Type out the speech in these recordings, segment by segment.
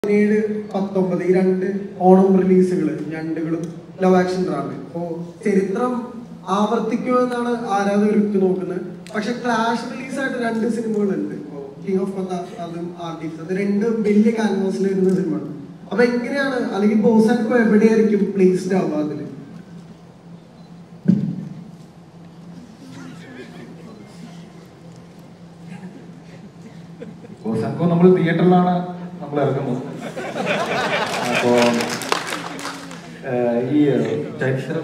പതിനേഴ് പത്തൊമ്പത് ഈ രണ്ട് ഓണം റിലീസുകൾ ഞണ്ടുകളും ലവ് ആക്ഷൻ ഡ്രാമ അപ്പോ ചരിത്രം ആവർത്തിക്കുമെന്നാണ് ആരാധകർക്ക് നോക്കുന്നത് പക്ഷെ ക്ലാഷ് റിലീസായിട്ട് രണ്ട് സിനിമകളുണ്ട് ഇപ്പോ കിങ് ഓഫ് കൊത്ത അതും ആർട്ടിസ്റ്റ് അത് രണ്ട് വലിയ കാൻവാസിൽ വരുന്ന സിനിമയാണ് അപ്പൊ എങ്ങനെയാണ് അല്ലെങ്കിൽ ബോസാൻകോ എവിടെയായിരിക്കും പ്ലേസ്ഡ് ആവുക അതില് സംഭവം നമ്മൾ തിയേറ്ററിലാണ് നമ്മൾ ഇറങ്ങുന്നത് അപ്പോൾ ഈ ചരിത്രം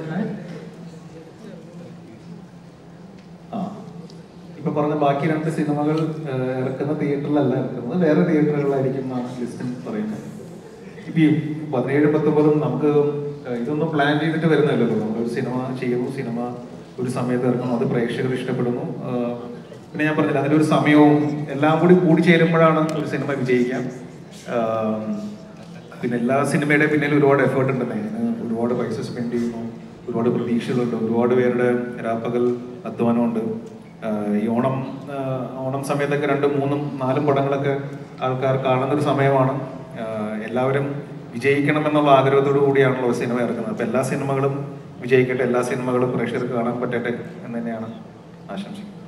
ആ ഇപ്പൊ പറഞ്ഞ ബാക്കി രണ്ട് സിനിമകൾ ഏഹ്, ഇറക്കുന്ന തിയേറ്ററിലല്ല ഇറക്കുന്നത് വേറെ തിയേറ്ററുകളിലായിരിക്കും എന്നാണ് ലിസ്റ്റിൽ പറയുന്നത് ഇപ്പൊ ഈ പതിനേഴ് പത്തൊമ്പതും നമുക്ക് ഏഹ്, ഇതൊന്നും പ്ലാൻ ചെയ്തിട്ട് വരുന്നല്ലോ നമ്മളൊരു സിനിമ ചെയ്യുന്നു സിനിമ ഒരു സമയത്ത് ഇറങ്ങുന്നു അത് പ്രേക്ഷകർ ഇഷ്ടപ്പെടുന്നു ഏഹ്, പിന്നെ ഞാൻ പറഞ്ഞില്ല അതിലൊരു സമയവും എല്ലാം കൂടി കൂടിച്ചേരുമ്പോഴാണ് ഒരു സിനിമ വിജയിക്കാം ഏഹ്, പിന്നെ എല്ലാ സിനിമയുടെ പിന്നിൽ ഒരുപാട് എഫേർട്ട് ഉണ്ട് അതിന് ഒരുപാട് പൈസ സ്പെൻഡ് ചെയ്യുന്നു ഒരുപാട് പ്രതീക്ഷകളുണ്ട് ഒരുപാട് പേരുടെ രാപ്പകൽ അധ്വാനമുണ്ട് ആഹ് ഈ ഓണം ആഹ് ഓണം സമയത്തൊക്കെ രണ്ടും മൂന്നും നാലും പടങ്ങളൊക്കെ ആൾക്കാർ കാണുന്ന ഒരു സമയമാണ് ആഹ് എല്ലാവരും വിജയിക്കണം എന്നുള്ള ആഗ്രഹത്തോടു കൂടിയാണല്ലോ സിനിമ ഇറങ്ങുന്നത് അപ്പൊ എല്ലാ സിനിമകളും വിജയിക്കട്ടെ എല്ലാ സിനിമകളും പ്രേക്ഷകർക്ക് കാണാൻ പറ്റട്ടെ എന്ന് തന്നെയാണ് ആശംസിക്കുന്നത്